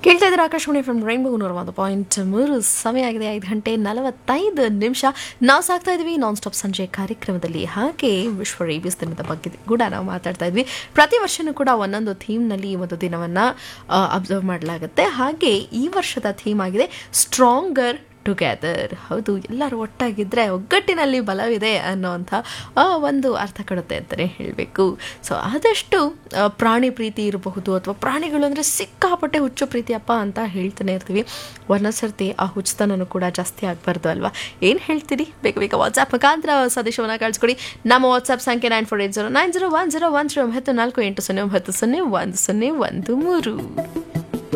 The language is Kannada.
ಕೇಳ್ತಾ ಇದ್ದಾರೆ ಆಕಾಶವಾಣಿ ಫ್ರಮ್ ರೈನ್ಬೋ ನೂರ ಒಂದು ಪಾಯಿಂಟ್ ಮೂರು ಸಮಯ ಆಗಿದೆ ಐದು ಗಂಟೆ ನಲವತ್ತೈದು ನಿಮಿಷ ನಾವು ಸಾಕ್ತಾ ಇದ್ವಿ ನಾನ್ ಸ್ಟಾಪ್ ಸಂಜೆ ಕಾರ್ಯಕ್ರಮದಲ್ಲಿ ಹಾಗೆ ವಿಶ್ವ ರೇಬಿಸ್ ದಿನದ ಬಗ್ಗೆ ಕೂಡ ನಾವು ಮಾತಾಡ್ತಾ ಇದ್ವಿ ಪ್ರತಿ ವರ್ಷನೂ ಕೂಡ ಒಂದೊಂದು ಥೀಮ್ನಲ್ಲಿ ಈ ಒಂದು ದಿನವನ್ನು ಅಬ್ಸರ್ವ್ ಮಾಡಲಾಗುತ್ತೆ ಹಾಗೆ ಈ ವರ್ಷದ ಥೀಮ್ ಆಗಿದೆ ಸ್ಟ್ರಾಂಗರ್ ಟುಗೆದರ್ ಹೌದು ಎಲ್ಲರೂ ಒಟ್ಟಾಗಿದ್ದರೆ ಒಗ್ಗಟ್ಟಿನಲ್ಲಿ ಬಲವಿದೆ ಅನ್ನೋವಂಥ ಆ, ಒಂದು ಅರ್ಥ ಕೊಡುತ್ತೆ ಅಂತಲೇ ಹೇಳಬೇಕು ಸೊ ಆದಷ್ಟು ಆ, ಪ್ರಾಣಿ ಪ್ರೀತಿ ಇರಬಹುದು ಅಥವಾ ಪ್ರಾಣಿಗಳು ಅಂದರೆ ಸಿಕ್ಕಾಪಟ್ಟೆ ಹುಚ್ಚು ಪ್ರೀತಿಯಪ್ಪ ಅಂತ ಹೇಳ್ತಾನೆ ಇರ್ತೀವಿ ಒಂದೊಂದು ಸರ್ತಿ ಆ ಹುಚ್ಚುತನೂ ಕೂಡ ಜಾಸ್ತಿ ಆಗಬಾರ್ದು ಅಲ್ವಾ ಏನು ಹೇಳ್ತೀರಿ ಬೇಗ ಬೇಗ ವಾಟ್ಸ್ಆ್ಯಪ್ ಮುಖಾಂತರ ಸಂದೇಶವನ್ನು ಕಳಿಸ್ಕೊಡಿ ನಮ್ಮ ವಾಟ್ಸ್ಆ್ಯಪ್ ಸಂಖ್ಯೆ nine four eight zero nine zero one zero one zero ಒಂಬತ್ತು ನಾಲ್ಕು ಎಂಟು ಸೊನ್ನೆ ಒಂಬತ್ತು ಸೊನ್ನೆ ಒಂದು ಸೊನ್ನೆ ಒಂದು ಮೂರು